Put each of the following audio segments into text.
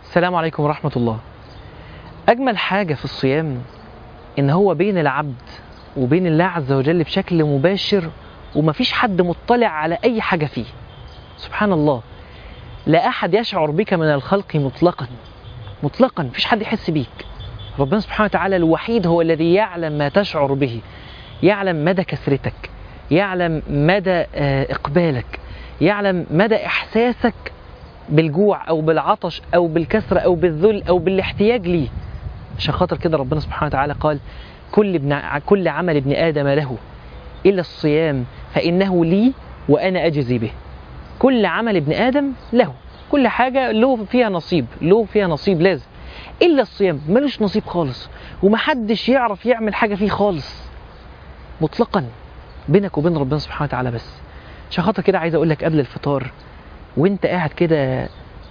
السلام عليكم ورحمة الله أجمل حاجة في الصيام إن هو بين العبد وبين الله عز وجل بشكل مباشر ومفيش حد مطلع على أي حاجة فيه سبحان الله لا أحد يشعر بك من الخلق مطلقا مطلقا مفيش حد يحس بيك ربنا سبحانه وتعالى الوحيد هو الذي يعلم ما تشعر به يعلم مدى كثرتك يعلم مدى آه، إقبالك يعلم مدى إحساسك بالجوع أو بالعطش أو بالكسرة أو بالذل أو بالاحتياج ليه عشان خاطر كده ربنا سبحانه وتعالى قال كل ابن كل عمل ابن آدم له إلا الصيام فإنه لي وأنا أجزي به كل عمل ابن آدم له كل حاجة له فيها نصيب له فيها نصيب لازم إلا الصيام ملوش نصيب خالص ومحدش يعرف يعمل حاجة فيه خالص مطلقا بينك وبين ربنا سبحانه وتعالى بس عشان خاطر كده عايز أقول لك قبل الفطار وانت قاعد كده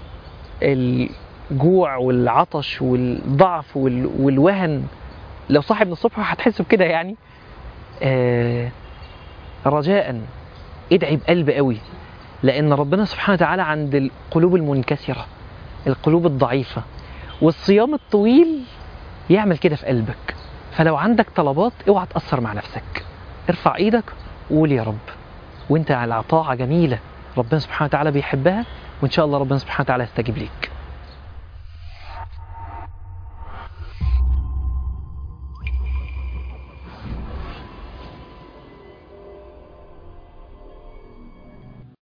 الجوع والعطش والضعف وال- والوهن لو صاحي من الصبح هتحس بكده يعني آه رجاء ادعي بقلب قوي لان ربنا سبحانه وتعالى عند القلوب المنكسره القلوب الضعيفه والصيام الطويل يعمل كده في قلبك فلو عندك طلبات اوعى تاثر مع نفسك ارفع ايدك وقول يا رب وانت على طاعه جميله ربنا سبحانه وتعالى بيحبها وان شاء الله ربنا سبحانه وتعالى يستجيب ليك